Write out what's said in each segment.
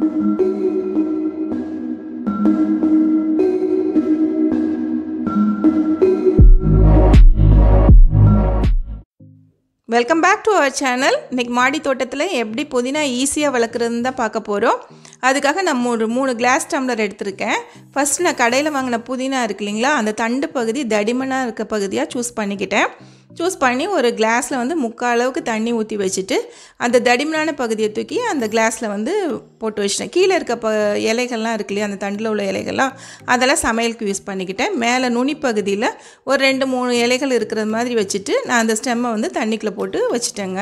welcome back to our channel இன்றைக்கி மாடி தோட்டத்தில் எப்படி புதினா ஈஸியாக வளர்க்குறதுன்னு தான் பார்க்க போகிறோம் அதுக்காக நம்ம ஒரு மூணு கிளாஸ் டம்ளர் எடுத்திருக்கேன் ஃபஸ்ட் நான் கடையில் வாங்கின புதினா இருக்கு இல்லைங்களா அந்த தண்டு பகுதி தடிமனாக இருக்க பகுதியாக சூஸ் பண்ணிக்கிட்டேன் சூஸ் பண்ணி ஒரு கிளாஸில் வந்து முக்கால் அளவுக்கு தண்ணி ஊற்றி வச்சுட்டு அந்த தடிமனான பகுதியை தூக்கி அந்த கிளாஸில் வந்து போட்டு வச்சிட்டேன் கீழே இருக்க ப இலைகள்லாம் இருக்கு இல்லையா அந்த தண்டில் உள்ள இலைகள்லாம் அதெல்லாம் சமையலுக்கு யூஸ் பண்ணிக்கிட்டேன் மேலே நுனி பகுதியில் ஒரு ரெண்டு மூணு இலைகள் இருக்கிற மாதிரி வச்சுட்டு நான் அந்த ஸ்டெம்மை வந்து தண்ணிக்குள்ளே போட்டு வச்சுட்டேங்க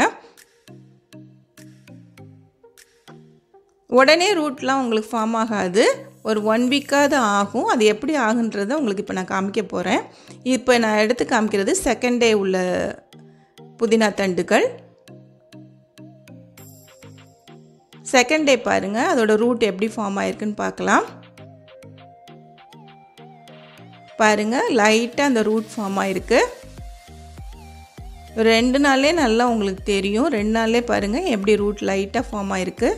உடனே ரூட்லாம் உங்களுக்கு ஃபார்ம் ஆகாது ஒரு ஒன் வீக்காவது ஆகும் அது எப்படி ஆகுன்றதை உங்களுக்கு இப்போ நான் காமிக்க போகிறேன் இப்போ நான் எடுத்து காமிக்கிறது செகண்ட் டே உள்ள புதினா தண்டுகள் செகண்ட் டே பாருங்கள் அதோட ரூட் எப்படி ஃபார்ம் ஆயிருக்குன்னு பார்க்கலாம் பாருங்கள் லைட்டாக அந்த ரூட் ஃபார்ம் ஆயிருக்கு ரெண்டு நாள்லே நல்லா உங்களுக்கு தெரியும் ரெண்டு நாள்லே பாருங்கள் எப்படி ரூட் லைட்டாக ஃபார்ம் ஆயிருக்கு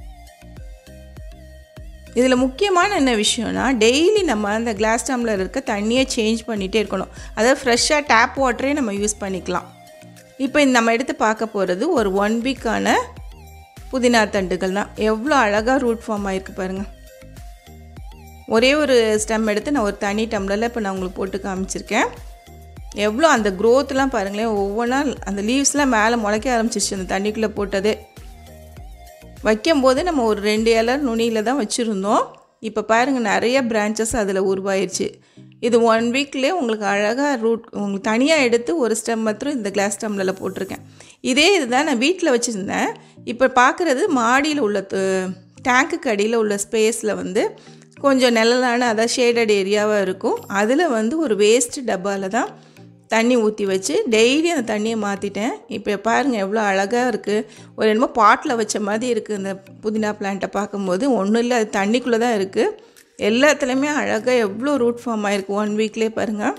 இதில் முக்கியமான என்ன விஷயம்னா டெய்லி நம்ம அந்த கிளாஸ் டம்ளர் இருக்க தண்ணியை சேஞ்ச் பண்ணிகிட்டே இருக்கணும் அதாவது ஃப்ரெஷ்ஷாக டேப் வாட்டரே நம்ம யூஸ் பண்ணிக்கலாம் இப்போ இந்த நம்ம எடுத்து பார்க்க போகிறது ஒரு ஒன் வீக்கான புதினா தண்டுகள் தான் எவ்வளோ அழகாக ரூட் ஃபார்ம் ஆகிருக்கு பாருங்கள் ஒரே ஒரு ஸ்டெம் எடுத்து நான் ஒரு தனி டம்ளரில் இப்போ நான் உங்களுக்கு போட்டு காமிச்சிருக்கேன் எவ்வளோ அந்த க்ரோத்லாம் பாருங்களேன் ஒவ்வொன்றா அந்த லீவ்ஸ்லாம் மேலே முளைக்க ஆரம்பிச்சிச்சு அந்த தண்ணிக்குள்ளே போட்டதே வைக்கும்போது நம்ம ஒரு ரெண்டு இலை நுனியில் தான் வச்சுருந்தோம் இப்போ பாருங்கள் நிறைய பிரான்ச்சஸ் அதில் உருவாயிருச்சு இது ஒன் வீக்லேயே உங்களுக்கு அழகாக ரூட் உங்களுக்கு தனியாக எடுத்து ஒரு ஸ்டெம் மாத்திரம் இந்த கிளாஸ் ஸ்டெம்மில் போட்டிருக்கேன் இதே இதுதான் நான் வீட்டில் வச்சுருந்தேன் இப்போ பார்க்குறது மாடியில் உள்ள டேங்க்குக்கு அடியில் உள்ள ஸ்பேஸில் வந்து கொஞ்சம் நிழலான அதாவது ஷேடட் ஏரியாவாக இருக்கும் அதில் வந்து ஒரு வேஸ்ட் டப்பாவில் தான் தண்ணி ஊற்றி வச்சு டெய்லி அந்த தண்ணியை மாற்றிட்டேன் இப்போ பாருங்கள் எவ்வளோ அழகாக இருக்குது ஒரு என்னமோ பாட்டில் வச்ச மாதிரி இருக்குது இந்த புதினா பிளான்ட்டை பார்க்கும்போது ஒன்றும் இல்லை அது தண்ணிக்குள்ளே தான் இருக்குது எல்லாத்துலேயுமே அழகாக எவ்வளோ ரூட் ஃபார்ம் ஆகிருக்கு ஒன் வீக்லேயே பாருங்கள்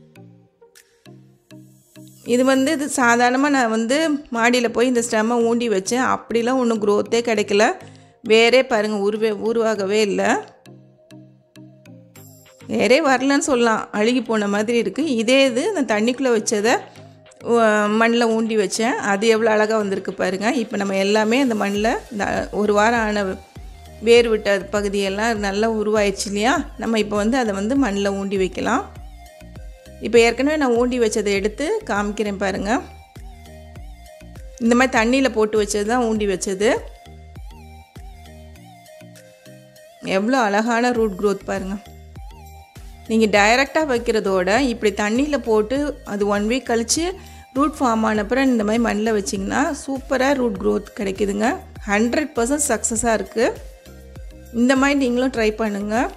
இது வந்து இது சாதாரணமாக நான் வந்து மாடியில் போய் இந்த ஸ்டெம்மை ஊண்டி வச்சேன் அப்படிலாம் ஒன்றும் க்ரோத்தே கிடைக்கல வேறே பாருங்கள் உருவே உருவாகவே இல்லை வேறே வரலன்னு சொல்லலாம் அழுகி போன மாதிரி இருக்குது இதே இது நான் தண்ணிக்குள்ளே வச்சதை மண்ணில் ஊண்டி வச்சேன் அது எவ்வளோ அழகாக வந்திருக்கு பாருங்கள் இப்போ நம்ம எல்லாமே அந்த மண்ணில் இந்த ஒரு வாரம் ஆன வேர் விட்ட பகுதியெல்லாம் நல்லா உருவாயிடுச்சு இல்லையா நம்ம இப்போ வந்து அதை வந்து மண்ணில் ஊண்டி வைக்கலாம் இப்போ ஏற்கனவே நான் ஊண்டி வச்சதை எடுத்து காமிக்கிறேன் பாருங்கள் இந்த மாதிரி தண்ணியில் போட்டு வச்சது தான் ஊண்டி வச்சது எவ்வளோ அழகான ரூட் க்ரோத் பாருங்கள் நீங்கள் டைரெக்டாக வைக்கிறதோட இப்படி தண்ணியில் போட்டு அது ஒன் வீக் கழித்து ரூட் ஃபார்ம் ஆனப்புறம் இந்த மாதிரி மண்ணில் வச்சிங்கன்னா சூப்பராக ரூட் க்ரோத் கிடைக்குதுங்க ஹண்ட்ரட் பர்சன்ட் சக்ஸஸாக இருக்குது இந்த மாதிரி நீங்களும் ட்ரை பண்ணுங்கள்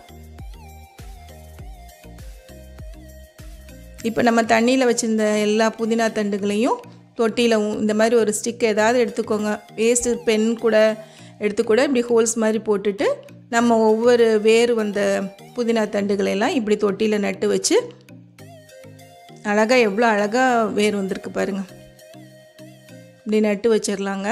இப்போ நம்ம தண்ணியில் வச்சுருந்த எல்லா புதினா தண்டுகளையும் தொட்டியில் இந்த மாதிரி ஒரு ஸ்டிக் ஏதாவது எடுத்துக்கோங்க வேஸ்ட்டு பென் கூட எடுத்து கூட இப்படி ஹோல்ஸ் மாதிரி போட்டுட்டு நம்ம ஒவ்வொரு வேர் வந்த புதினா தண்டுகளெல்லாம் இப்படி தொட்டியில் நட்டு வச்சு அழகாக எவ்வளோ அழகாக வேர் வந்திருக்கு பாருங்கள் இப்படி நட்டு வச்சிடலாங்க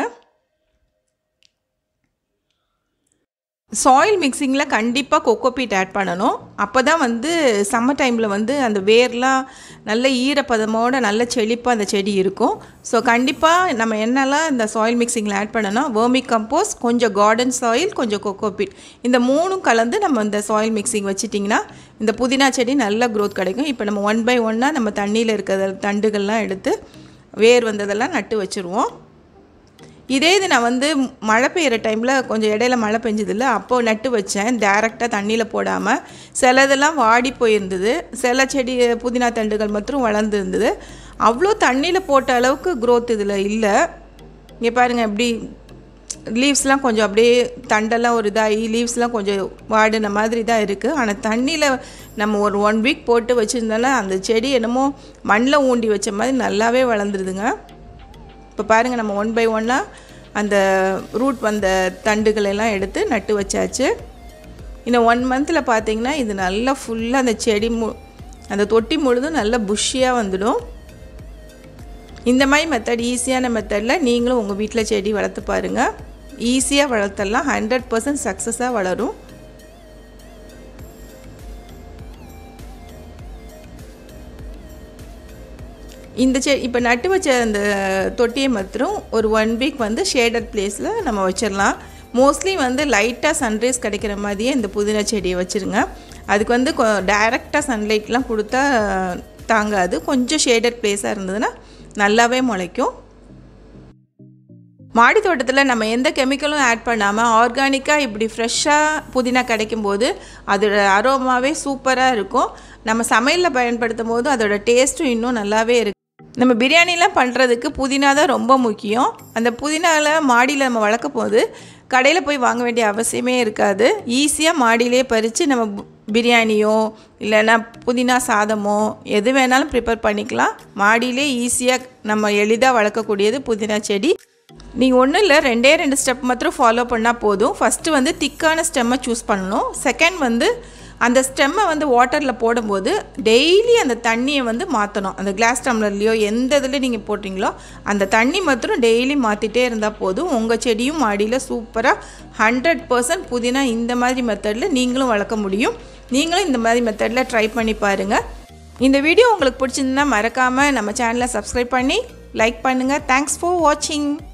சாயில் மிக்சிங்கில் கண்டிப்பாக கொக்கோபீட் ஆட் பண்ணணும் அப்போ தான் வந்து சம்மர் டைமில் வந்து அந்த வேர்லாம் நல்ல ஈரப்பதமோட நல்ல செழிப்பாக அந்த செடி இருக்கும் ஸோ கண்டிப்பாக நம்ம என்னெல்லாம் இந்த சாயில் மிக்சிங்கில் ஆட் பண்ணணும் வேர்மி கம்போஸ் கொஞ்சம் கார்டன் சாயில் கொஞ்சம் கொக்கோபீட் இந்த மூணும் கலந்து நம்ம இந்த சாயில் மிக்சிங் வச்சிட்டிங்கன்னா இந்த புதினா செடி நல்ல க்ரோத் கிடைக்கும் இப்போ நம்ம ஒன் பை ஒன்னாக நம்ம தண்ணியில் இருக்கிற தண்டுகள்லாம் எடுத்து வேர் வந்ததெல்லாம் நட்டு வச்சுருவோம் இதே இது நான் வந்து மழை பெய்கிற டைமில் கொஞ்சம் இடையில மழை பெஞ்சதில்ல அப்போது நட்டு வச்சேன் டேரெக்டாக தண்ணியில் போடாமல் சிலதெல்லாம் வாடி போயிருந்தது சில செடி புதினா தண்டுகள் மட்டும் வளர்ந்துருந்தது அவ்வளோ தண்ணியில் போட்ட அளவுக்கு க்ரோத் இதில் இல்லை இங்கே பாருங்கள் எப்படி லீவ்ஸ்லாம் கொஞ்சம் அப்படியே தண்டெல்லாம் ஒரு இதாகி லீவ்ஸ்லாம் கொஞ்சம் வாடின மாதிரி தான் இருக்குது ஆனால் தண்ணியில் நம்ம ஒரு ஒன் வீக் போட்டு வச்சுருந்தோன்னா அந்த செடி என்னமோ மண்ணில் ஊண்டி வச்ச மாதிரி நல்லாவே வளர்ந்துருதுங்க இப்போ பாருங்கள் நம்ம ஒன் பை ஒன்னாக அந்த ரூட் வந்த தண்டுகள் எல்லாம் எடுத்து நட்டு வச்சாச்சு இன்னும் ஒன் மந்தில் பார்த்தீங்கன்னா இது நல்லா ஃபுல்லாக அந்த செடி மு அந்த தொட்டி முழுதும் நல்லா புஷ்ஷியாக வந்துடும் இந்த மாதிரி மெத்தட் ஈஸியான மெத்தடில் நீங்களும் உங்கள் வீட்டில் செடி வளர்த்து பாருங்கள் ஈஸியாக வளர்த்தலாம் ஹண்ட்ரட் பர்சன்ட் சக்ஸஸாக வளரும் இந்த செ இப்போ நட்டு வச்ச அந்த தொட்டியை மாத்திரம் ஒரு ஒன் வீக் வந்து ஷேடட் பிளேஸில் நம்ம வச்சிடலாம் மோஸ்ட்லி வந்து லைட்டாக சன்ரைஸ் கிடைக்கிற மாதிரியே இந்த புதினா செடியை வச்சுருங்க அதுக்கு வந்து டைரெக்டாக சன்லைட்லாம் கொடுத்தா தாங்காது கொஞ்சம் ஷேடட் பிளேஸாக இருந்ததுன்னா நல்லாவே முளைக்கும் மாடி தோட்டத்தில் நம்ம எந்த கெமிக்கலும் ஆட் பண்ணாமல் ஆர்கானிக்காக இப்படி ஃப்ரெஷ்ஷாக புதினா கிடைக்கும்போது அதோட அரோமாவே சூப்பராக இருக்கும் நம்ம சமையலில் பயன்படுத்தும் போது அதோட டேஸ்ட்டும் இன்னும் நல்லாவே இருக்கும் நம்ம பிரியாணிலாம் பண்ணுறதுக்கு புதினா தான் ரொம்ப முக்கியம் அந்த புதினாவில் மாடியில் நம்ம வளர்க்க போது கடையில் போய் வாங்க வேண்டிய அவசியமே இருக்காது ஈஸியாக மாடியிலே பறித்து நம்ம பிரியாணியோ இல்லைன்னா புதினா சாதமோ எது வேணாலும் ப்ரிப்பேர் பண்ணிக்கலாம் மாடியிலே ஈஸியாக நம்ம எளிதாக வளர்க்கக்கூடியது புதினா செடி நீங்கள் ஒன்றும் இல்லை ரெண்டே ரெண்டு ஸ்டெப் மாத்திரம் ஃபாலோ பண்ணால் போதும் ஃபஸ்ட்டு வந்து திக்கான ஸ்டெம்மை சூஸ் பண்ணணும் செகண்ட் வந்து அந்த ஸ்டெம்மை வந்து வாட்டரில் போடும்போது டெய்லி அந்த தண்ணியை வந்து மாற்றணும் அந்த கிளாஸ் டம்ளர்லேயோ எந்த இதில் நீங்கள் போட்டிங்களோ அந்த தண்ணி மாத்திரம் டெய்லி மாற்றிட்டே இருந்தால் போதும் உங்கள் செடியும் மாடியில் சூப்பராக ஹண்ட்ரட் பர்சன்ட் புதினா இந்த மாதிரி மெத்தடில் நீங்களும் வளர்க்க முடியும் நீங்களும் இந்த மாதிரி மெத்தடில் ட்ரை பண்ணி பாருங்கள் இந்த வீடியோ உங்களுக்கு பிடிச்சிருந்தா மறக்காமல் நம்ம சேனலை சப்ஸ்கிரைப் பண்ணி லைக் பண்ணுங்கள் தேங்க்ஸ் ஃபார் வாட்சிங்